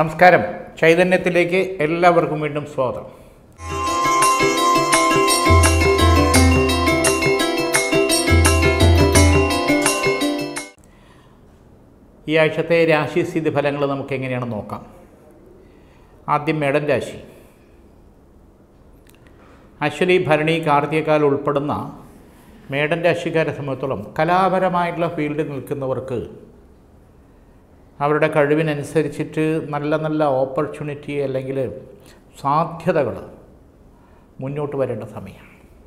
നമസ്കാരം ചൈതന്യത്തിലേക്ക് എല്ലാവർക്കും വീണ്ടും സ്വാഗതം ഈ ആഴ്ചത്തെ രാശിസ്ഥിതി ഫലങ്ങൾ നമുക്ക് എങ്ങനെയാണ് നോക്കാം ആദ്യം മേടൻ രാശി അശ്വതി ഭരണി കാർത്തികക്കാൽ ഉൾപ്പെടുന്ന മേടൻ രാശിക്കാരെ സംബന്ധിച്ചോളം കലാപരമായിട്ടുള്ള ഫീൽഡിൽ നിൽക്കുന്നവർക്ക് അവരുടെ കഴിവിനനുസരിച്ചിട്ട് നല്ല നല്ല ഓപ്പർച്യൂണിറ്റി അല്ലെങ്കിൽ സാധ്യതകൾ മുന്നോട്ട് വരേണ്ട സമയമാണ്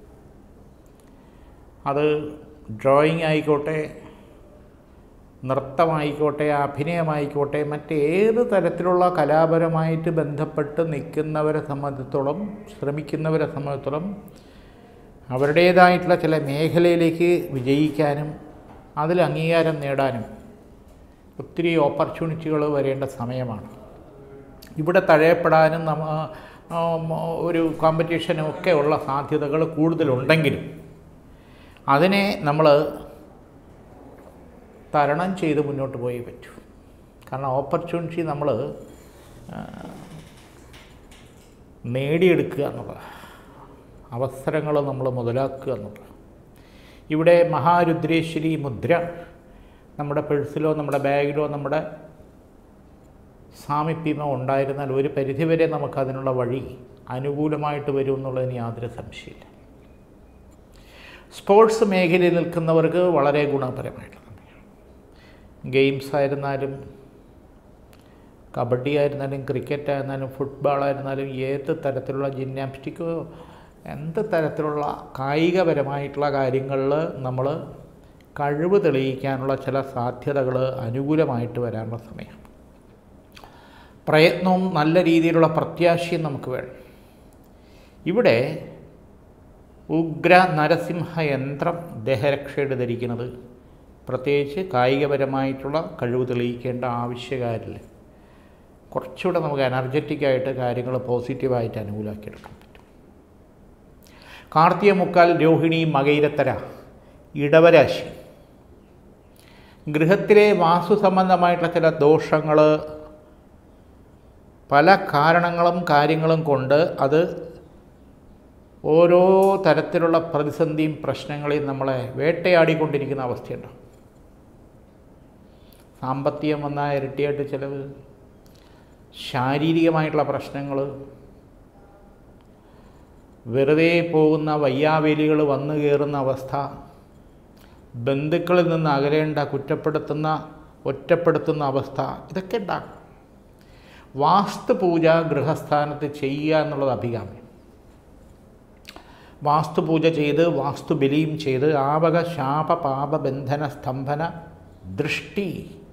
അത് ഡ്രോയിങ് ആയിക്കോട്ടെ നൃത്തമായിക്കോട്ടെ അഭിനയമായിക്കോട്ടെ മറ്റേത് തരത്തിലുള്ള കലാപരമായിട്ട് ബന്ധപ്പെട്ട് നിൽക്കുന്നവരെ സംബന്ധിച്ചിടത്തോളം ശ്രമിക്കുന്നവരെ സംബന്ധിച്ചിടത്തോളം അവരുടേതായിട്ടുള്ള ചില മേഖലയിലേക്ക് വിജയിക്കാനും അതിൽ അംഗീകാരം നേടാനും ഒത്തിരി ഓപ്പർച്യൂണിറ്റികൾ വരേണ്ട സമയമാണ് ഇവിടെ തഴയപ്പെടാനും നമ്മ ഒരു കോമ്പറ്റീഷനും ഒക്കെ ഉള്ള സാധ്യതകൾ കൂടുതലുണ്ടെങ്കിലും അതിനെ നമ്മൾ തരണം ചെയ്ത് മുന്നോട്ട് പോയേ പറ്റൂ കാരണം ഓപ്പർച്യൂണിറ്റി നമ്മൾ നേടിയെടുക്കുക എന്നുള്ളത് അവസരങ്ങൾ നമ്മൾ മുതലാക്കുക എന്നുള്ളത് ഇവിടെ മഹാരുദ്രേശ്വരി മുദ്ര നമ്മുടെ പേഴ്സിലോ നമ്മുടെ ബാഗിലോ നമ്മുടെ സാമീപ്യമോ ഉണ്ടായിരുന്നാൽ ഒരു പരിധിവരെ നമുക്കതിനുള്ള വഴി അനുകൂലമായിട്ട് വരും എന്നുള്ളതിന് യാതൊരു സംശയമില്ല സ്പോർട്സ് മേഖലയിൽ നിൽക്കുന്നവർക്ക് വളരെ ഗുണപരമായിട്ടുള്ള ഗെയിംസ് ആയിരുന്നാലും കബഡി ആയിരുന്നാലും ക്രിക്കറ്റ് ആയിരുന്നാലും ഫുട്ബോൾ ആയിരുന്നാലും ഏത് തരത്തിലുള്ള ജിംനാസ്റ്റിക്കോ എന്ത് തരത്തിലുള്ള കായികപരമായിട്ടുള്ള കാര്യങ്ങളിൽ നമ്മൾ കഴിവ് തെളിയിക്കാനുള്ള ചില സാധ്യതകൾ അനുകൂലമായിട്ട് വരാനുള്ള സമയമാണ് പ്രയത്നവും നല്ല രീതിയിലുള്ള പ്രത്യാശയും നമുക്ക് വേണം ഇവിടെ ഉഗ്ര നരസിംഹ യന്ത്രം ദേഹരക്ഷയുടെ ധരിക്കുന്നത് പ്രത്യേകിച്ച് കായികപരമായിട്ടുള്ള കഴിവ് തെളിയിക്കേണ്ട ആവശ്യകാരില്ല കുറച്ചുകൂടെ നമുക്ക് എനർജറ്റിക്കായിട്ട് കാര്യങ്ങൾ പോസിറ്റീവായിട്ട് അനുകൂലമാക്കിയെടുക്കാൻ പറ്റും കാർത്തിക മുക്കാൽ രോഹിണി മകൈരത്തര ഇടവരാശി ഗൃഹത്തിലെ വാസ്തു സംബന്ധമായിട്ടുള്ള ചില ദോഷങ്ങൾ പല കാരണങ്ങളും കാര്യങ്ങളും കൊണ്ട് അത് ഓരോ തരത്തിലുള്ള പ്രതിസന്ധിയും പ്രശ്നങ്ങളെയും നമ്മളെ വേട്ടയാടിക്കൊണ്ടിരിക്കുന്ന അവസ്ഥയുണ്ടാവും സാമ്പത്തികം വന്നാൽ ഇരട്ടിയായിട്ട് ചിലവ് ശാരീരികമായിട്ടുള്ള പ്രശ്നങ്ങൾ വെറുതെ പോകുന്ന വയ്യാവേലികൾ വന്നു കയറുന്ന അവസ്ഥ ബന്ധുക്കളിൽ നിന്ന് അകലേണ്ട കുറ്റപ്പെടുത്തുന്ന ഒറ്റപ്പെടുത്തുന്ന അവസ്ഥ ഇതൊക്കെ ഉണ്ടാകും വാസ്തുപൂജ ഗൃഹസ്ഥാനത്ത് ചെയ്യുക എന്നുള്ളത് അഭികാമ്യം വാസ്തുപൂജ ചെയ്ത് വാസ്തുബലിയും ചെയ്ത് ആവക ശാപ പാപ ബന്ധന സ്തംഭന ദൃഷ്ടി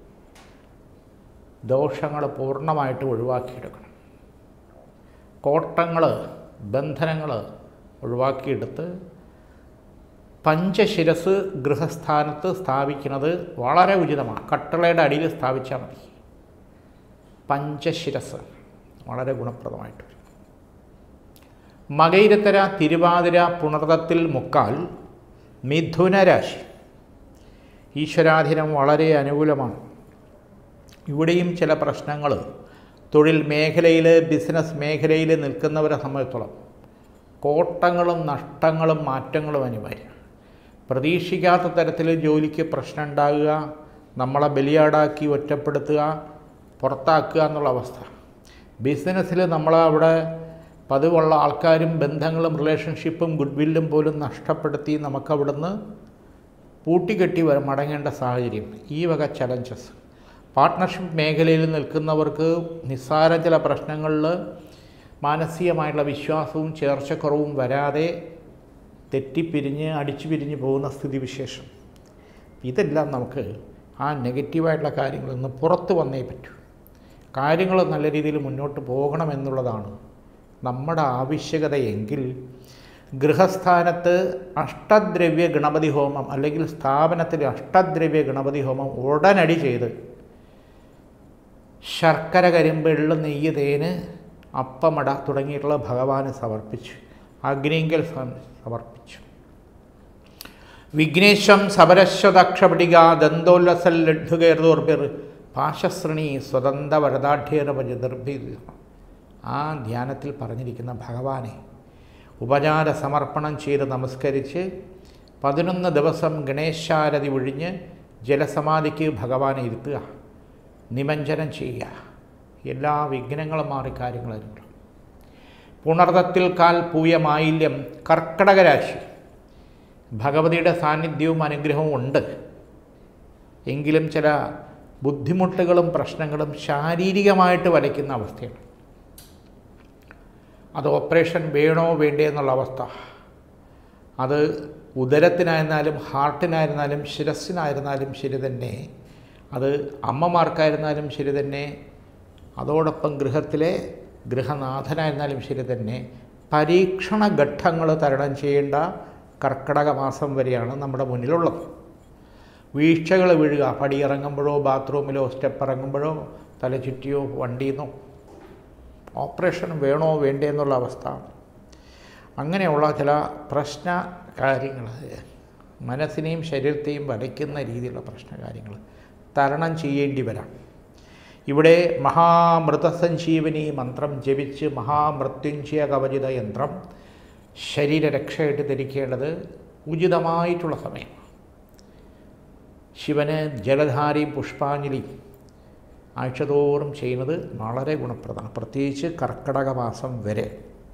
ദോഷങ്ങൾ പൂർണ്ണമായിട്ട് ഒഴിവാക്കിയെടുക്കണം കോട്ടങ്ങൾ ബന്ധനങ്ങൾ ഒഴിവാക്കിയെടുത്ത് പഞ്ചശിരസ് ഗൃഹസ്ഥാനത്ത് സ്ഥാപിക്കുന്നത് വളരെ ഉചിതമാണ് കട്ടളയുടെ അടിയിൽ സ്ഥാപിച്ചാൽ മതി പഞ്ചശിരസ് വളരെ ഗുണപ്രദമായിട്ട് വരും മകൈരത്തര തിരുവാതിര പുണർത്തത്തിൽ മുക്കാൽ മിഥുനരാശി ഈശ്വരാധീനം വളരെ അനുകൂലമാണ് ഇവിടെയും ചില പ്രശ്നങ്ങൾ തൊഴിൽ മേഖലയിൽ ബിസിനസ് മേഖലയിൽ നിൽക്കുന്നവരെ സംബന്ധിച്ചോളം കോട്ടങ്ങളും നഷ്ടങ്ങളും മാറ്റങ്ങളും അനിവാര്യം പ്രതീക്ഷിക്കാത്ത തരത്തിൽ ജോലിക്ക് പ്രശ്നം ഉണ്ടാകുക നമ്മളെ ബലിയാടാക്കി ഒറ്റപ്പെടുത്തുക പുറത്താക്കുക എന്നുള്ള അവസ്ഥ ബിസിനസ്സിൽ നമ്മളവിടെ പതിവുള്ള ആൾക്കാരും ബന്ധങ്ങളും റിലേഷൻഷിപ്പും ഗുഡ് വില്ലും പോലും നഷ്ടപ്പെടുത്തി നമുക്കവിടുന്ന് പൂട്ടിക്കെട്ടി വ മടങ്ങേണ്ട സാഹചര്യം ഈ വക ചലഞ്ചസ് പാർട്ട്ണർഷിപ്പ് മേഖലയിൽ നിൽക്കുന്നവർക്ക് നിസ്സാര ചില പ്രശ്നങ്ങളിൽ മാനസികമായിട്ടുള്ള വിശ്വാസവും ചേർച്ചക്കുറവും വരാതെ തെറ്റിപ്പിരിഞ്ഞ് അടിച്ചു പിരിഞ്ഞ് പോകുന്ന സ്ഥിതിവിശേഷം ഇതെല്ലാം നമുക്ക് ആ നെഗറ്റീവായിട്ടുള്ള കാര്യങ്ങളിൽ നിന്ന് പുറത്ത് വന്നേ പറ്റൂ കാര്യങ്ങൾ നല്ല രീതിയിൽ മുന്നോട്ട് പോകണമെന്നുള്ളതാണ് നമ്മുടെ ആവശ്യകതയെങ്കിൽ ഗൃഹസ്ഥാനത്ത് അഷ്ടദ്രവ്യ ഗണപതി ഹോമം അല്ലെങ്കിൽ സ്ഥാപനത്തിൽ അഷ്ടദ്രവ്യ ഗണപതി ഹോമം ഉടനടി ചെയ്ത് ശർക്കര കരിമ്പ് എള്ള് നെയ്യ് തേന് അപ്പമട തുടങ്ങിയിട്ടുള്ള ഭഗവാന് സമർപ്പിച്ചു അഗ്നിങ്കൽ സമർപ്പിച്ചു വിഘ്നേശം സബരശ്വതക്ഷപടിക ദന്തോല്ലസൽ ലഡ്ഡുകേർദോർബിർ പാശശ്രണി സ്വതന്ത്ര വരദാഢ്യേരപജദർഭി ആ ധ്യാനത്തിൽ പറഞ്ഞിരിക്കുന്ന ഭഗവാനെ ഉപചാര സമർപ്പണം ചെയ്ത് നമസ്കരിച്ച് പതിനൊന്ന് ദിവസം ഗണേശാരതി ഒഴിഞ്ഞ് ജലസമാധിക്ക് ഭഗവാനെ ഇരുത്തുക നിമഞ്ജനം ചെയ്യുക എല്ലാ വിഘ്നങ്ങളും മാറി കാര്യങ്ങളുണ്ട് പുണർത്തത്തിൽ കാൽ പൂയ മാലിന്യം കർക്കടക രാശി ഭഗവതിയുടെ സാന്നിധ്യവും അനുഗ്രഹവും ഉണ്ട് എങ്കിലും ചില ബുദ്ധിമുട്ടുകളും പ്രശ്നങ്ങളും ശാരീരികമായിട്ട് വലയ്ക്കുന്ന അവസ്ഥയാണ് അത് ഓപ്പറേഷൻ വേണോ വേണ്ടേ എന്നുള്ള അവസ്ഥ അത് ഉദരത്തിനായിരുന്നാലും ഹാർട്ടിനായിരുന്നാലും ശിരസ്സിനായിരുന്നാലും ശരി തന്നെ അത് അമ്മമാർക്കായിരുന്നാലും ശരി തന്നെ അതോടൊപ്പം ഗൃഹത്തിലെ ഗൃഹനാഥനായിരുന്നാലും ശരി തന്നെ പരീക്ഷണ ഘട്ടങ്ങൾ തരണം ചെയ്യേണ്ട കർക്കടക മാസം വരെയാണ് നമ്മുടെ മുന്നിലുള്ളത് വീഴ്ചകൾ വീഴുക പടിയിറങ്ങുമ്പോഴോ ബാത്റൂമിലോ സ്റ്റെപ്പ് ഇറങ്ങുമ്പോഴോ തല ചുറ്റിയോ വണ്ടിയിൽ നിന്നോ ഓപ്പറേഷൻ വേണോ വേണ്ടേ എന്നുള്ള അവസ്ഥ അങ്ങനെയുള്ള ചില പ്രശ്ന കാര്യങ്ങൾ മനസ്സിനെയും ശരീരത്തെയും വലയ്ക്കുന്ന രീതിയിലുള്ള പ്രശ്ന കാര്യങ്ങൾ തരണം ചെയ്യേണ്ടി വരാം ഇവിടെ മഹാമൃതസഞ്ജീവനി മന്ത്രം ജപിച്ച് മഹാമൃത്യുഞ്ജയ കവചിത യന്ത്രം ശരീരരക്ഷയായിട്ട് ധരിക്കേണ്ടത് ഉചിതമായിട്ടുള്ള സമയം ശിവന് ജലധാരയും പുഷ്പാഞ്ജലിയും ആഴ്ചതോറും ചെയ്യുന്നത് വളരെ ഗുണപ്രദമാണ് പ്രത്യേകിച്ച് കർക്കടക മാസം വരെ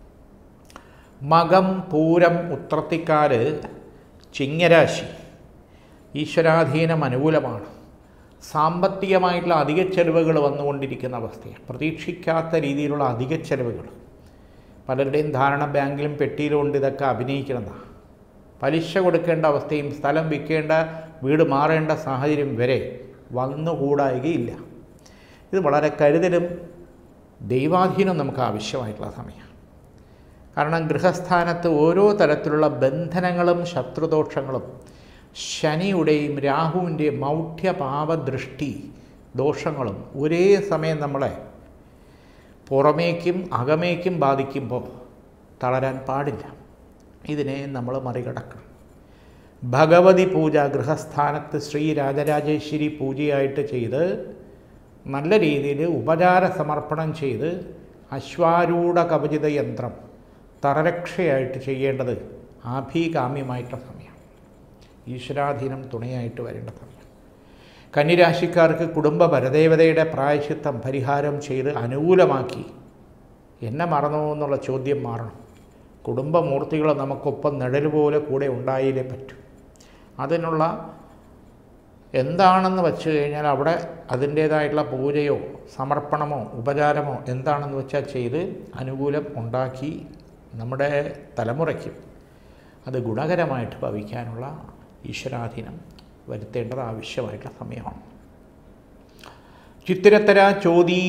മകം പൂരം ഉത്രത്തിക്കാല് ചിങ്ങരാശി ഈശ്വരാധീനം അനുകൂലമാണ് സാമ്പത്തികമായിട്ടുള്ള അധിക ചെലവുകൾ വന്നുകൊണ്ടിരിക്കുന്ന അവസ്ഥയാണ് പ്രതീക്ഷിക്കാത്ത രീതിയിലുള്ള അധിക ചെലവുകൾ പലരുടെയും ധാരണ ബാങ്കിലും പെട്ടിയിലും ഉണ്ട് ഇതൊക്കെ അഭിനയിക്കുന്നതാണ് പലിശ കൊടുക്കേണ്ട അവസ്ഥയും സ്ഥലം വിൽക്കേണ്ട വീട് മാറേണ്ട സാഹചര്യം വരെ വന്നുകൂടായികയില്ല ഇത് വളരെ കരുതലും ദൈവാധീനം നമുക്ക് ആവശ്യമായിട്ടുള്ള സമയമാണ് കാരണം ഗൃഹസ്ഥാനത്ത് ഓരോ തരത്തിലുള്ള ബന്ധനങ്ങളും ശത്രുദോഷങ്ങളും ശനിയുടെയും രാഹുവിൻ്റെയും മൗഢ്യപാപദൃഷ്ടി ദോഷങ്ങളും ഒരേ സമയം നമ്മളെ പുറമേക്കും അകമേക്കും ബാധിക്കുമ്പോൾ തളരാൻ പാടില്ല ഇതിനെ നമ്മൾ മറികടക്കണം ഭഗവതി പൂജ ഗൃഹസ്ഥാനത്ത് ശ്രീ രാജരാജേശ്വരി പൂജയായിട്ട് ചെയ്ത് നല്ല രീതിയിൽ ഉപചാര സമർപ്പണം ചെയ്ത് അശ്വാരൂഢ കവചിത യന്ത്രം തറരക്ഷയായിട്ട് ചെയ്യേണ്ടത് ആഭീകാമ്യമായിട്ടുള്ള സമയമാണ് ഈശ്വരാധീനം തുണയായിട്ട് വരേണ്ട സമയം കന്നിരാശിക്കാർക്ക് കുടുംബ പരദേവതയുടെ പ്രായശിത്തം പരിഹാരം ചെയ്ത് അനുകൂലമാക്കി എന്നെ മറന്നോ എന്നുള്ള ചോദ്യം മാറണം കുടുംബമൂർത്തികൾ നമുക്കൊപ്പം നിഴൽ പോലെ കൂടെ ഉണ്ടായാലേ പറ്റൂ അതിനുള്ള എന്താണെന്ന് വച്ചു കഴിഞ്ഞാൽ അവിടെ അതിൻ്റേതായിട്ടുള്ള പൂജയോ സമർപ്പണമോ ഉപചാരമോ എന്താണെന്ന് വെച്ചാൽ ചെയ്ത് അനുകൂലം ഉണ്ടാക്കി നമ്മുടെ തലമുറയ്ക്കും അത് ഗുണകരമായിട്ട് ഭവിക്കാനുള്ള ഈശ്വരാധീനം വരുത്തേണ്ടത് ആവശ്യമായിട്ടുള്ള സമയമാണ് ചിത്തിരത്തര ചോതി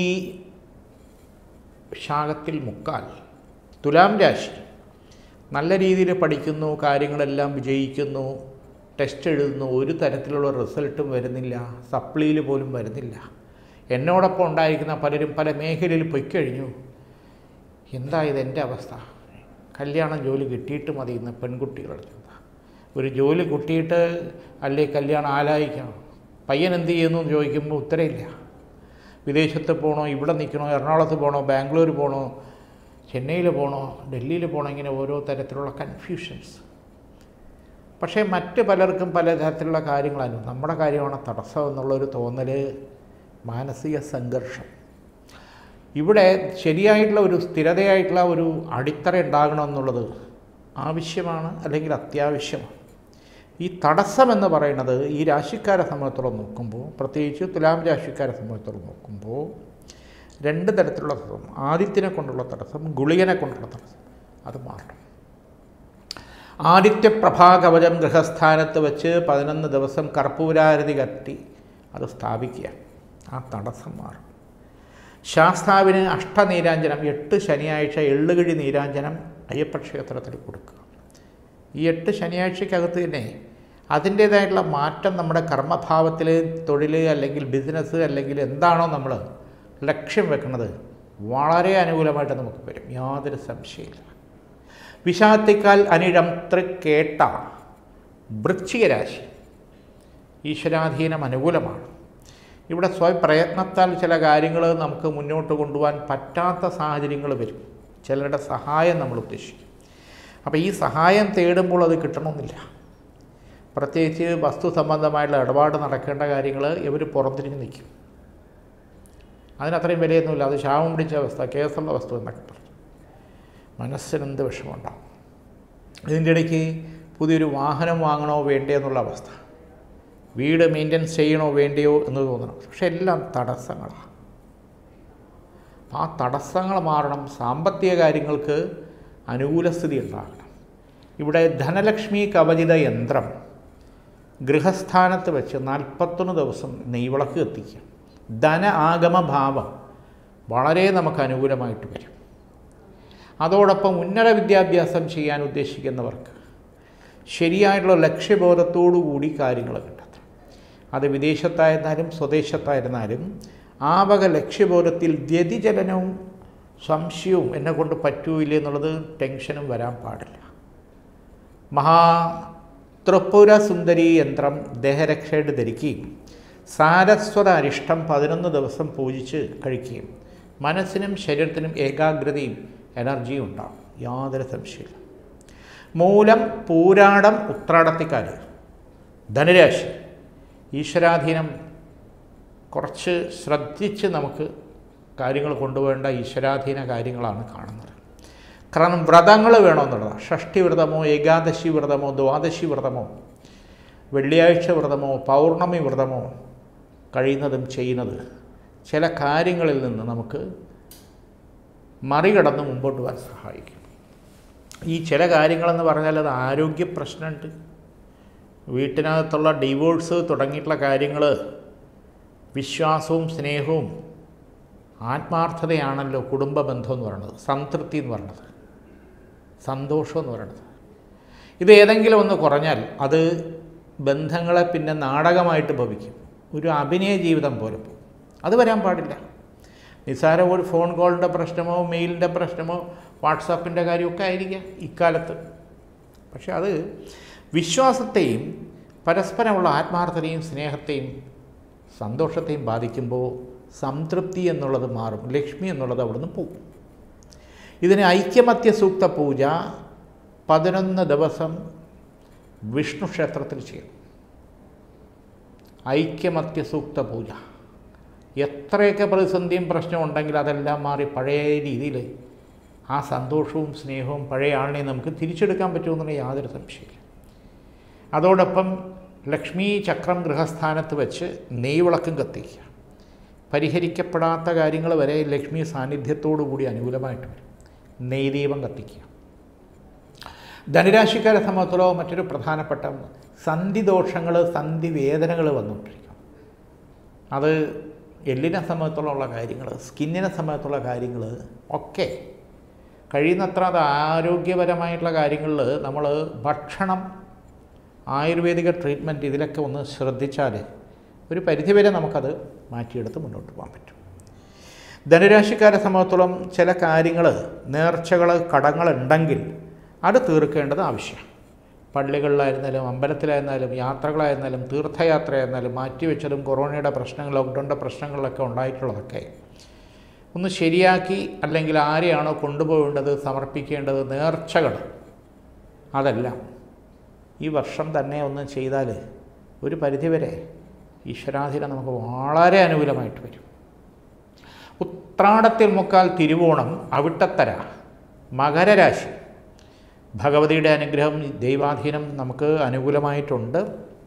ശാഖത്തിൽ മുക്കാൽ തുലാം രാശി നല്ല രീതിയിൽ പഠിക്കുന്നു കാര്യങ്ങളെല്ലാം വിജയിക്കുന്നു ടെസ്റ്റ് എഴുതുന്നു ഒരു തരത്തിലുള്ള റിസൾട്ടും വരുന്നില്ല സപ്ലിയിൽ പോലും വരുന്നില്ല എന്നോടൊപ്പം ഉണ്ടായിരിക്കുന്ന പലരും പല മേഖലയിൽ പൊയ്ക്കഴിഞ്ഞു എന്താ ഇത് എൻ്റെ അവസ്ഥ കല്യാണം ജോലി കിട്ടിയിട്ട് മതി ഇന്ന് പെൺകുട്ടികളുടെ ചിന്ത ഒരു ജോലി കിട്ടിയിട്ട് അല്ലേ കല്യാണം ആലായിക്കണം പയ്യൻ എന്ത് ചെയ്യുന്നു എന്ന് ചോദിക്കുമ്പോൾ ഉത്തരമില്ല വിദേശത്ത് പോകണോ ഇവിടെ നിൽക്കണോ എറണാകുളത്ത് പോകണോ ബാംഗ്ലൂർ പോകണോ ചെന്നൈയിൽ പോകണോ ഡൽഹിയിൽ പോകണോ ഇങ്ങനെ ഓരോ തരത്തിലുള്ള കൺഫ്യൂഷൻസ് പക്ഷേ മറ്റ് പലർക്കും പല തരത്തിലുള്ള കാര്യങ്ങളാണ് നമ്മുടെ കാര്യമാണ് തടസ്സം എന്നുള്ളൊരു തോന്നൽ മാനസിക സംഘർഷം ഇവിടെ ശരിയായിട്ടുള്ള ഒരു സ്ഥിരതയായിട്ടുള്ള ഒരു അടിത്തറ ഉണ്ടാകണമെന്നുള്ളത് ആവശ്യമാണ് അല്ലെങ്കിൽ അത്യാവശ്യമാണ് ഈ തടസ്സം എന്ന് പറയുന്നത് ഈ രാശിക്കാരെ സംബന്ധിച്ചോളം നോക്കുമ്പോൾ പ്രത്യേകിച്ച് തുലാം രാശിക്കാരെ സംബന്ധിച്ചോളം നോക്കുമ്പോൾ രണ്ട് തരത്തിലുള്ള തടസ്സം ആദിത്യനെ കൊണ്ടുള്ള തടസ്സം ഗുളികനെ കൊണ്ടുള്ള തടസ്സം അത് മാറണം ആദിത്യപ്രഭാകവചം ഗൃഹസ്ഥാനത്ത് വെച്ച് പതിനൊന്ന് ദിവസം കർപ്പൂരാരതി കത്തി അത് സ്ഥാപിക്കുക ആ തടസ്സം മാറും ശാസ്താവിന് അഷ്ടനീരാഞ്ജനം എട്ട് ശനിയാഴ്ച എള്ളുകിഴി നീരാഞ്ജനം അയ്യപ്പ ക്ഷേത്രത്തിൽ കൊടുക്കുക ഈ എട്ട് ശനിയാഴ്ചക്കകത്ത് തന്നെ അതിൻ്റേതായിട്ടുള്ള മാറ്റം നമ്മുടെ കർമ്മഭാവത്തിൽ തൊഴിൽ അല്ലെങ്കിൽ ബിസിനസ് അല്ലെങ്കിൽ എന്താണോ നമ്മൾ ലക്ഷ്യം വെക്കുന്നത് വളരെ അനുകൂലമായിട്ട് നമുക്ക് വരും യാതൊരു സംശയമില്ല വിഷാത്തിക്കാൽ അനിഴം തൃക്കേട്ട വൃശ്ചികരാശി ഈശ്വരാധീനം അനുകൂലമാണ് ഇവിടെ സ്വയം പ്രയത്നത്താൽ ചില കാര്യങ്ങൾ നമുക്ക് മുന്നോട്ട് കൊണ്ടുപോകാൻ പറ്റാത്ത സാഹചര്യങ്ങൾ വരും ചിലരുടെ സഹായം നമ്മൾ ഉദ്ദേശിക്കും അപ്പോൾ ഈ സഹായം തേടുമ്പോൾ അത് കിട്ടണമെന്നില്ല പ്രത്യേകിച്ച് വസ്തു സംബന്ധമായിട്ടുള്ള ഇടപാട് നടക്കേണ്ട കാര്യങ്ങൾ ഇവർ പുറത്തിരിഞ്ഞ് നിൽക്കും അതിനത്രയും വിലയൊന്നുമില്ല അത് ശാപം പിടിച്ച അവസ്ഥ കേസുള്ള വസ്തു എന്നൊക്കെ പറഞ്ഞു മനസ്സിനെന്ത് വിഷമമുണ്ടാവും ഇതിൻ്റെ ഇടയ്ക്ക് പുതിയൊരു വാഹനം വാങ്ങണോ വേണ്ടയോ എന്നുള്ള അവസ്ഥ വീട് മെയിൻ്റനൻസ് ചെയ്യണോ വേണ്ടയോ എന്ന് തോന്നണം പക്ഷെ എല്ലാം തടസ്സങ്ങളാണ് ആ തടസ്സങ്ങൾ മാറണം സാമ്പത്തിക കാര്യങ്ങൾക്ക് അനുകൂല സ്ഥിതി ഉണ്ടാകണം ഇവിടെ ധനലക്ഷ്മി കവചിത യന്ത്രം ഗൃഹസ്ഥാനത്ത് വെച്ച് നാൽപ്പത്തൊന്ന് ദിവസം നെയ്വിളക്ക് കത്തിക്കുക ധന ആഗമ ഭാവം വളരെ നമുക്ക് അനുകൂലമായിട്ട് വരും അതോടൊപ്പം ഉന്നത വിദ്യാഭ്യാസം ചെയ്യാൻ ഉദ്ദേശിക്കുന്നവർക്ക് ശരിയായിട്ടുള്ള ലക്ഷ്യബോധത്തോടു കൂടി കാര്യങ്ങൾ കണ്ടെത്തണം അത് വിദേശത്തായിരുന്നാലും സ്വദേശത്തായിരുന്നാലും ആ വക ലക്ഷ്യബോധത്തിൽ വ്യതിചലനവും സംശയവും എന്നെ കൊണ്ട് പറ്റൂയില്ല എന്നുള്ളത് ടെൻഷനും വരാൻ പാടില്ല മഹാ ത്രിപുര സുന്ദരി യന്ത്രം ദേഹരക്ഷയുടെ ധരിക്കുകയും സാരസ്വത അരിഷ്ടം പതിനൊന്ന് ദിവസം പൂജിച്ച് കഴിക്കുകയും മനസ്സിനും ശരീരത്തിനും ഏകാഗ്രതയും എനർജിയും ഉണ്ടാകും യാതൊരു സംശയമില്ല മൂലം പൂരാടം ഉത്രാടത്തിക്കാർ ധനുരാശി ഈശ്വരാധീനം കുറച്ച് ശ്രദ്ധിച്ച് നമുക്ക് കാര്യങ്ങൾ കൊണ്ടുപോകേണ്ട ഈശ്വരാധീന കാര്യങ്ങളാണ് കാണുന്നത് കാരണം വ്രതങ്ങൾ വേണമെന്നുള്ളതാണ് ഷഷ്ടി വ്രതമോ ഏകാദശി വ്രതമോ ദ്വാദശി വ്രതമോ വെള്ളിയാഴ്ച വ്രതമോ പൗർണമി വ്രതമോ കഴിയുന്നതും ചെയ്യുന്നത് ചില കാര്യങ്ങളിൽ നിന്ന് നമുക്ക് മറികടന്ന് മുമ്പോട്ട് പോകാൻ സഹായിക്കും ഈ ചില കാര്യങ്ങളെന്ന് പറഞ്ഞാൽ അത് ആരോഗ്യ പ്രശ്നമുണ്ട് വീട്ടിനകത്തുള്ള ഡിവോഴ്സ് തുടങ്ങിയിട്ടുള്ള കാര്യങ്ങൾ വിശ്വാസവും സ്നേഹവും ആത്മാർത്ഥതയാണല്ലോ കുടുംബ ബന്ധം എന്ന് പറയുന്നത് സംതൃപ്തി എന്ന് പറയുന്നത് സന്തോഷം എന്ന് പറയുന്നത് ഇത് ഏതെങ്കിലും ഒന്ന് കുറഞ്ഞാൽ അത് ബന്ധങ്ങളെ പിന്നെ നാടകമായിട്ട് ഭവിക്കും ഒരു അഭിനയ ജീവിതം പോലെ പോകും അത് വരാൻ പാടില്ല നിസ്സാര ഒരു ഫോൺ കോളിൻ്റെ പ്രശ്നമോ മെയിലിൻ്റെ പ്രശ്നമോ വാട്സാപ്പിൻ്റെ കാര്യമൊക്കെ ആയിരിക്കാം ഇക്കാലത്ത് പക്ഷെ അത് വിശ്വാസത്തെയും പരസ്പരമുള്ള ആത്മാർത്ഥതയും സ്നേഹത്തെയും സന്തോഷത്തെയും ബാധിക്കുമ്പോൾ സംതൃപ്തി എന്നുള്ളത് മാറും ലക്ഷ്മി എന്നുള്ളത് അവിടുന്ന് പോകും ഇതിന് ഐക്യമത്യ സൂക്ത പൂജ പതിനൊന്ന് ദിവസം വിഷ്ണു ക്ഷേത്രത്തിൽ ചെയ്യണം ഐക്യമത്യ സൂക്ത പൂജ എത്രയൊക്കെ പ്രതിസന്ധിയും പ്രശ്നവും ഉണ്ടെങ്കിൽ അതെല്ലാം മാറി പഴയ രീതിയിൽ ആ സന്തോഷവും സ്നേഹവും പഴയ ആളിനെ നമുക്ക് തിരിച്ചെടുക്കാൻ പറ്റുമെന്നുള്ള യാതൊരു സംശയമില്ല അതോടൊപ്പം ലക്ഷ്മി ചക്രം ഗൃഹസ്ഥാനത്ത് വെച്ച് നെയ്വിളക്കും കത്തിക്കുക പരിഹരിക്കപ്പെടാത്ത കാര്യങ്ങൾ വരെ ലക്ഷ്മി സാന്നിധ്യത്തോടു കൂടി അനുകൂലമായിട്ട് വരും നെയ്ദീപം കത്തിക്കുക ധനുരാശിക്കാരെ സംബന്ധിച്ചിടത്തോളം മറ്റൊരു പ്രധാനപ്പെട്ട സന്ധി ദോഷങ്ങൾ സന്ധി വേദനകൾ വന്നുകൊണ്ടിരിക്കും അത് എല്ലിനെ സംബന്ധിച്ചുള്ള കാര്യങ്ങൾ സ്കിന്നിനെ സംബന്ധിച്ചുള്ള കാര്യങ്ങൾ ഒക്കെ കഴിയുന്നത്ര അത് ആരോഗ്യപരമായിട്ടുള്ള കാര്യങ്ങളിൽ നമ്മൾ ഭക്ഷണം ആയുർവേദിക ട്രീറ്റ്മെൻറ്റ് ഇതിലൊക്കെ ഒന്ന് ശ്രദ്ധിച്ചാൽ ഒരു പരിധിവരെ നമുക്കത് മാറ്റിയെടുത്ത് മുന്നോട്ട് പോകാൻ പറ്റും ധനുരാശിക്കാരെ സംബന്ധിച്ചോളം ചില കാര്യങ്ങൾ നേർച്ചകൾ കടങ്ങളുണ്ടെങ്കിൽ അത് തീർക്കേണ്ടത് ആവശ്യമാണ് പള്ളികളിലായിരുന്നാലും അമ്പലത്തിലായിരുന്നാലും യാത്രകളായിരുന്നാലും തീർത്ഥയാത്രയായിരുന്നാലും മാറ്റിവെച്ചതും കൊറോണയുടെ പ്രശ്നങ്ങൾ ലോക്ക്ഡൗണിൻ്റെ പ്രശ്നങ്ങളിലൊക്കെ ഉണ്ടായിട്ടുള്ളതൊക്കെ ഒന്ന് ശരിയാക്കി അല്ലെങ്കിൽ ആരെയാണോ കൊണ്ടുപോകേണ്ടത് സമർപ്പിക്കേണ്ടത് നേർച്ചകൾ അതെല്ലാം ഈ വർഷം തന്നെ ഒന്ന് ചെയ്താൽ ഒരു പരിധിവരെ ഈശ്വരാധീനം നമുക്ക് വളരെ അനുകൂലമായിട്ട് വരും ഉത്രാടത്തിൽ മുക്കാൽ തിരുവോണം അവിട്ടത്തര മകരരാശി ഭഗവതിയുടെ അനുഗ്രഹം ദൈവാധീനം നമുക്ക് അനുകൂലമായിട്ടുണ്ട്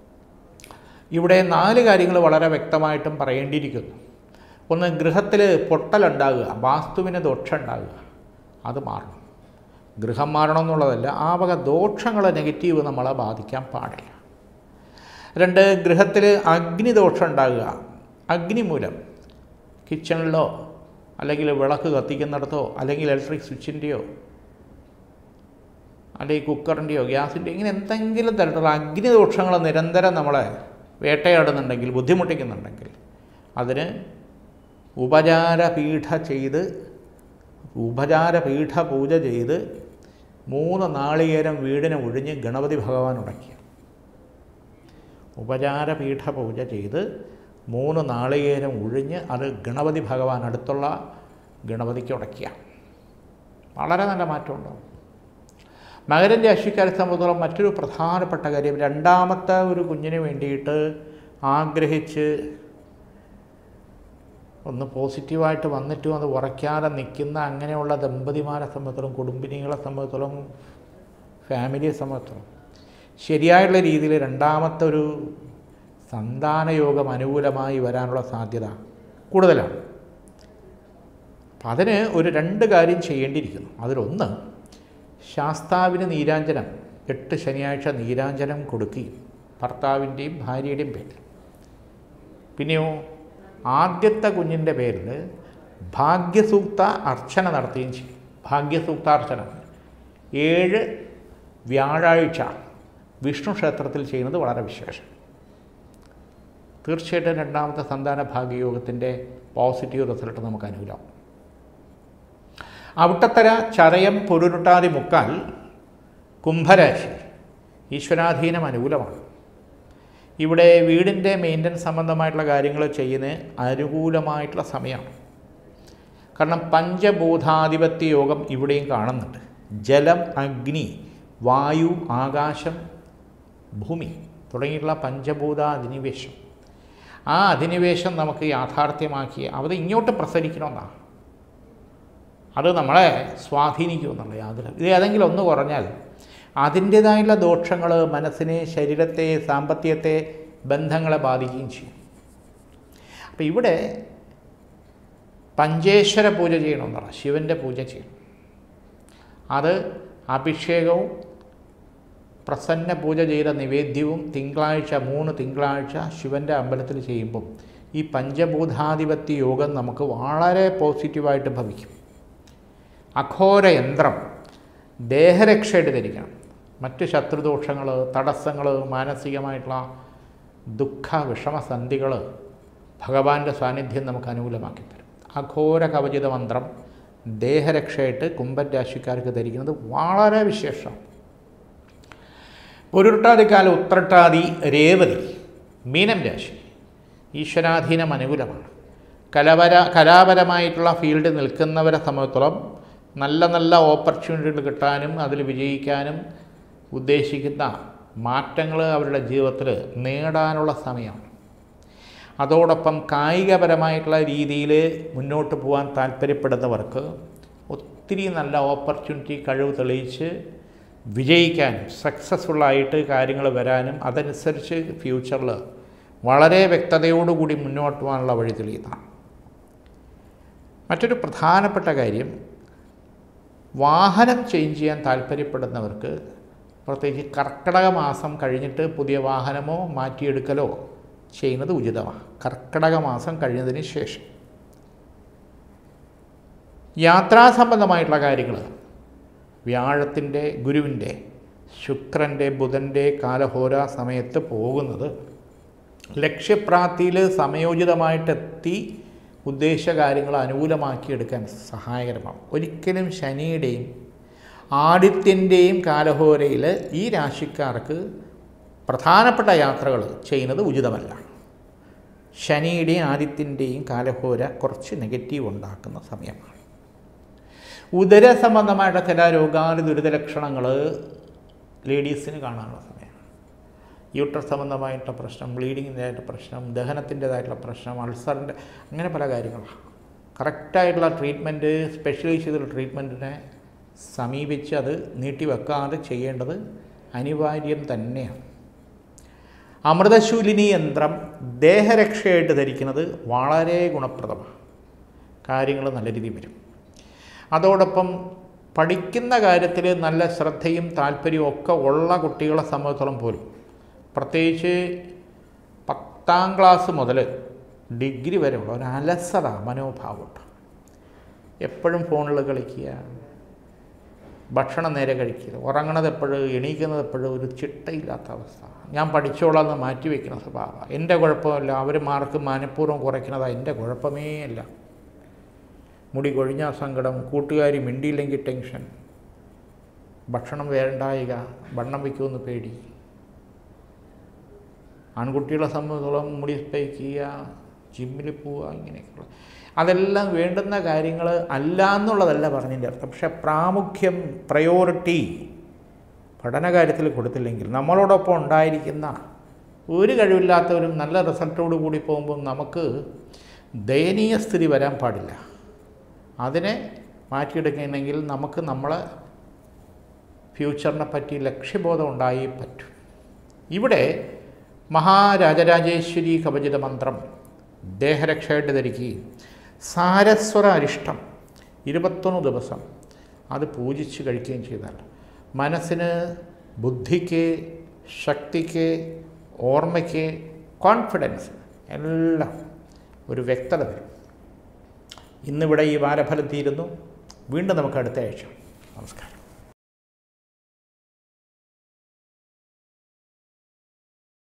ഇവിടെ നാല് കാര്യങ്ങൾ വളരെ വ്യക്തമായിട്ടും പറയേണ്ടിയിരിക്കുന്നു ഒന്ന് ഗൃഹത്തിൽ പൊട്ടലുണ്ടാകുക വാസ്തുവിന് ദോഷം ഉണ്ടാകുക അത് മാറണം ഗൃഹം മാറണം എന്നുള്ളതല്ല ആ വക ദോഷങ്ങൾ നെഗറ്റീവ് നമ്മളെ ബാധിക്കാൻ പാടില്ല രണ്ട് ഗൃഹത്തിൽ അഗ്നിദോഷം ഉണ്ടാകുക അഗ്നി മൂലം കിച്ചണിലോ അല്ലെങ്കിൽ വിളക്ക് കത്തിക്കുന്നിടത്തോ അല്ലെങ്കിൽ ഇലക്ട്രിക് സ്വിച്ചിൻ്റെയോ അല്ലെങ്കിൽ കുക്കറിൻ്റെയോ ഗ്യാസിൻ്റെയോ ഇങ്ങനെ എന്തെങ്കിലും തരത്തിലുള്ള അഗ്നിദോഷങ്ങൾ നിരന്തരം നമ്മളെ വേട്ടയാടുന്നുണ്ടെങ്കിൽ ബുദ്ധിമുട്ടിക്കുന്നുണ്ടെങ്കിൽ അതിന് ഉപചാരപീഠ ചെയ്ത് ഉപചാരപീഠ പൂജ ചെയ്ത് മൂന്ന് നാളികേരം വീടിനെ ഒഴിഞ്ഞ് ഗണപതി ഭഗവാൻ ഉടക്കുക ഉപചാരപീഠ പൂജ ചെയ്ത് മൂന്ന് നാളികേരം ഉഴിഞ്ഞ് അത് ഗണപതി ഭഗവാൻ അടുത്തുള്ള ഗണപതിക്ക് ഉടയ്ക്കുക വളരെ നല്ല മാറ്റമുണ്ടാവും മകരൻ രാശിക്കാരെ സംബന്ധിച്ചോളം മറ്റൊരു പ്രധാനപ്പെട്ട കാര്യം രണ്ടാമത്തെ ഒരു കുഞ്ഞിന് വേണ്ടിയിട്ട് ആഗ്രഹിച്ച് ഒന്ന് പോസിറ്റീവായിട്ട് വന്നിട്ടും അത് ഉറയ്ക്കാതെ നിൽക്കുന്ന അങ്ങനെയുള്ള ദമ്പതിമാരെ സംബന്ധിച്ചിടത്തോളം കുടുംബിനികളെ സംബന്ധിച്ചിടത്തോളം ഫാമിലിയെ സംബന്ധിച്ചിടത്തോളം ശരിയായുള്ള രീതിയിൽ രണ്ടാമത്തെ ഒരു സന്താനയോഗം അനുകൂലമായി വരാനുള്ള സാധ്യത കൂടുതലാണ് അപ്പം അതിന് ഒരു രണ്ട് കാര്യം ചെയ്യേണ്ടിയിരിക്കുന്നു അതിലൊന്ന് ശാസ്താവിന് നീരാഞ്ജനം എട്ട് ശനിയാഴ്ച നീരാഞ്ജനം കൊടുക്കുകയും ഭർത്താവിൻ്റെയും ഭാര്യയുടെയും പേരിൽ പിന്നെയോ ആദ്യത്തെ കുഞ്ഞിൻ്റെ പേരിൽ ഭാഗ്യസൂക്ത അർച്ചന നടത്തുകയും ചെയ്യും ഭാഗ്യസൂക്താർച്ചന ഏഴ് വ്യാഴാഴ്ച വിഷ്ണു ക്ഷേത്രത്തിൽ ചെയ്യുന്നത് വളരെ വിശേഷം തീർച്ചയായിട്ടും രണ്ടാമത്തെ സന്താന ഭാഗ്യയോഗത്തിൻ്റെ പോസിറ്റീവ് റിസൾട്ട് നമുക്ക് അനുകൂലമാവും അവിട്ടത്തര ചതയം പൊരുരുട്ടാതി മുക്കാൽ കുംഭരാശി ഈശ്വരാധീനം അനുകൂലമാണ് ഇവിടെ വീടിൻ്റെ മെയിൻ്റനൻസ് സംബന്ധമായിട്ടുള്ള കാര്യങ്ങൾ ചെയ്യുന്ന അനുകൂലമായിട്ടുള്ള സമയമാണ് കാരണം പഞ്ചബോധാധിപത്യ യോഗം ഇവിടെയും കാണുന്നുണ്ട് ജലം അഗ്നി വായു ആകാശം ഭൂമി തുടങ്ങിയിട്ടുള്ള പഞ്ചഭൂത അധിനിവേശം ആ അധിനിവേശം നമുക്ക് യാഥാർത്ഥ്യമാക്കി അത് ഇങ്ങോട്ട് പ്രസരിക്കണമെന്നാണ് അത് നമ്മളെ സ്വാധീനിക്കുമെന്നുള്ള യാതൊരു ഇത് ഏതെങ്കിലും ഒന്ന് കുറഞ്ഞാൽ അതിൻ്റേതായുള്ള ദോഷങ്ങൾ മനസ്സിനെ ശരീരത്തെ സാമ്പത്തികത്തെ ബന്ധങ്ങളെ ബാധിക്കുകയും ചെയ്യും അപ്പോൾ ഇവിടെ പഞ്ചേശ്വര പൂജ ചെയ്യണമെന്നാണ് ശിവൻ്റെ പൂജ ചെയ്യണം അത് അഭിഷേകവും പ്രസന്ന പൂജ ചെയ്ത നിവേദ്യവും തിങ്കളാഴ്ച മൂന്ന് തിങ്കളാഴ്ച ശിവൻ്റെ അമ്പലത്തിൽ ചെയ്യുമ്പം ഈ പഞ്ചഭൂതാധിപത്യ യോഗം നമുക്ക് വളരെ പോസിറ്റീവായിട്ട് ഭവിക്കും അഘോര യന്ത്രം ദേഹരക്ഷയായിട്ട് ധരിക്കണം മറ്റ് ശത്രുദോഷങ്ങൾ തടസ്സങ്ങൾ മാനസികമായിട്ടുള്ള ദുഃഖ വിഷമസന്ധികൾ ഭഗവാന്റെ സാന്നിധ്യം നമുക്ക് അനുകൂലമാക്കി തരും അഘോര കവചിത മന്ത്രം ദേഹരക്ഷയായിട്ട് കുംഭൻ രാശിക്കാർക്ക് ധരിക്കുന്നത് വളരെ വിശേഷം പൊരുട്ടാതിക്കാല ഉത്രട്ടാതി രേവതി മീനം രാശി ഈശ്വരാധീനം അനുകൂലമാണ് കലപര കലാപരമായിട്ടുള്ള ഫീൽഡ് നിൽക്കുന്നവരെ സംബന്ധിച്ചോളം നല്ല നല്ല ഓപ്പർച്യൂണിറ്റികൾ കിട്ടാനും അതിൽ വിജയിക്കാനും ഉദ്ദേശിക്കുന്ന മാറ്റങ്ങൾ അവരുടെ ജീവിതത്തിൽ നേടാനുള്ള സമയമാണ് അതോടൊപ്പം കായികപരമായിട്ടുള്ള രീതിയിൽ മുന്നോട്ട് പോകാൻ താല്പര്യപ്പെടുന്നവർക്ക് ഒത്തിരി നല്ല ഓപ്പർച്യൂണിറ്റി കഴിവ് തെളിയിച്ച് വിജയിക്കാനും സക്സസ്ഫുള്ളായിട്ട് കാര്യങ്ങൾ വരാനും അതനുസരിച്ച് ഫ്യൂച്ചറിൽ വളരെ വ്യക്തതയോടുകൂടി മുന്നോട്ട് പോകാനുള്ള വഴി തെളിയുന്നതാണ് മറ്റൊരു പ്രധാനപ്പെട്ട കാര്യം വാഹനം ചേഞ്ച് ചെയ്യാൻ താല്പര്യപ്പെടുന്നവർക്ക് പ്രത്യേകിച്ച് കർക്കിടക മാസം കഴിഞ്ഞിട്ട് പുതിയ വാഹനമോ മാറ്റിയെടുക്കലോ ചെയ്യുന്നത് ഉചിതമാണ് കർക്കിടക മാസം കഴിഞ്ഞതിന് ശേഷം യാത്രാ സംബന്ധമായിട്ടുള്ള കാര്യങ്ങൾ വ്യാഴത്തിൻ്റെ ഗുരുവിൻ്റെ ശുക്രൻ്റെ ബുധൻ്റെ കാലഹോര സമയത്ത് പോകുന്നത് ലക്ഷ്യപ്രാപ്തിയിൽ സമയോചിതമായിട്ടെത്തി ഉദ്ദേശ കാര്യങ്ങൾ അനുകൂലമാക്കിയെടുക്കാൻ സഹായകരമാകും ഒരിക്കലും ശനിയുടെയും ആദിത്യൻ്റെയും കാലഹോരയിൽ ഈ രാശിക്കാർക്ക് പ്രധാനപ്പെട്ട യാത്രകൾ ചെയ്യുന്നത് ഉചിതമല്ല ശനിയുടെയും ആദിത്യൻ്റെയും കാലഹോര കുറച്ച് നെഗറ്റീവ് ഉണ്ടാക്കുന്ന സമയമാണ് ഉദര സംബന്ധമായിട്ട് ചില രോഗാതി ദുരിത ലക്ഷണങ്ങൾ ലേഡീസിന് കാണാനുള്ള സമയമാണ് യൂട്രസ് സംബന്ധമായിട്ടുള്ള പ്രശ്നം ബ്ലീഡിങ്ങിൻ്റെതായിട്ടുള്ള പ്രശ്നം ദഹനത്തിൻ്റെതായിട്ടുള്ള പ്രശ്നം അൾസറിൻ്റെ അങ്ങനെ പല കാര്യങ്ങളാണ് കറക്റ്റായിട്ടുള്ള ട്രീറ്റ്മെൻറ്റ് സ്പെഷ്യലൈസ് ചെയ്തുള്ള ട്രീറ്റ്മെൻറ്റിനെ സമീപിച്ച് അത് നീട്ടിവെക്കാതെ ചെയ്യേണ്ടത് അനിവാര്യം തന്നെയാണ് അമൃതശൂലിനി യന്ത്രം ദേഹരക്ഷയായിട്ട് ധരിക്കുന്നത് വളരെ ഗുണപ്രദമാണ് കാര്യങ്ങൾ നല്ല രീതിയിൽ വരും അതോടൊപ്പം പഠിക്കുന്ന കാര്യത്തിൽ നല്ല ശ്രദ്ധയും താല്പര്യവും ഒക്കെ ഉള്ള കുട്ടികളെ സംബന്ധിച്ചോളം പോലും പ്രത്യേകിച്ച് പത്താം ക്ലാസ് മുതൽ ഡിഗ്രി വരെയുള്ള ഒരു അലസത മനോഭാവമുണ്ട് എപ്പോഴും ഫോണിൽ കളിക്കുക ഭക്ഷണം നേരെ കഴിക്കുക ഉറങ്ങണത് എപ്പോഴും എണീക്കുന്നത് എപ്പോഴും ഒരു ചിട്ടയില്ലാത്ത അവസ്ഥ ഞാൻ പഠിച്ചോളാം എന്ന് മാറ്റി വയ്ക്കുന്ന സ്വഭാവം എൻ്റെ കുഴപ്പമില്ല അവർ മാർക്ക് മനഃപൂർവ്വം കുറയ്ക്കുന്നതാണ് എൻ്റെ കുഴപ്പമേ അല്ല മുടി കൊഴിഞ്ഞ സങ്കടം കൂട്ടുകാരി മിണ്ടിയില്ലെങ്കിൽ ടെൻഷൻ ഭക്ഷണം വേണ്ടായിക വണ്ണം വയ്ക്കുമെന്ന് പേടി ആൺകുട്ടികളെ സംബന്ധിച്ചോളം മുടി സ്പൈക്ക് ചെയ്യുക ജിമ്മിൽ പോവുക ഇങ്ങനെയൊക്കെയുള്ള അതെല്ലാം വേണ്ടുന്ന കാര്യങ്ങൾ അല്ല എന്നുള്ളതല്ല പറഞ്ഞതിൻ്റെ അർത്ഥം പക്ഷേ പ്രാമുഖ്യം പ്രയോറിറ്റി പഠനകാര്യത്തിൽ കൊടുത്തില്ലെങ്കിൽ നമ്മളോടൊപ്പം ഉണ്ടായിരിക്കുന്ന ഒരു കഴിവില്ലാത്തവരും നല്ല റിസൾട്ടോട് കൂടി പോകുമ്പോൾ നമുക്ക് ദയനീയ സ്ഥിതി വരാൻ പാടില്ല അതിനെ മാറ്റിയെടുക്കണമെങ്കിൽ നമുക്ക് നമ്മളെ ഫ്യൂച്ചറിനെ പറ്റി ലക്ഷ്യബോധം ഉണ്ടായേ പറ്റൂ ഇവിടെ മഹാരാജരാജേശ്വരി കവചിത മന്ത്രം ദേഹരക്ഷയായിട്ട് ധരിക്കുകയും സാരസ്വര അരിഷ്ടം ഇരുപത്തൊന്ന് ദിവസം അത് പൂജിച്ച് കഴിക്കുകയും ചെയ്താൽ മനസ്സിന് ബുദ്ധിക്ക് ശക്തിക്ക് ഓർമ്മയ്ക്ക് കോൺഫിഡൻസ് എല്ലാം ഒരു വ്യക്തത വരും ഇന്നിവിടെ ഈ വാരഫലം തീരുന്നു വീണ്ടും നമുക്ക് അടുത്ത ആഴ്ച നമസ്കാരം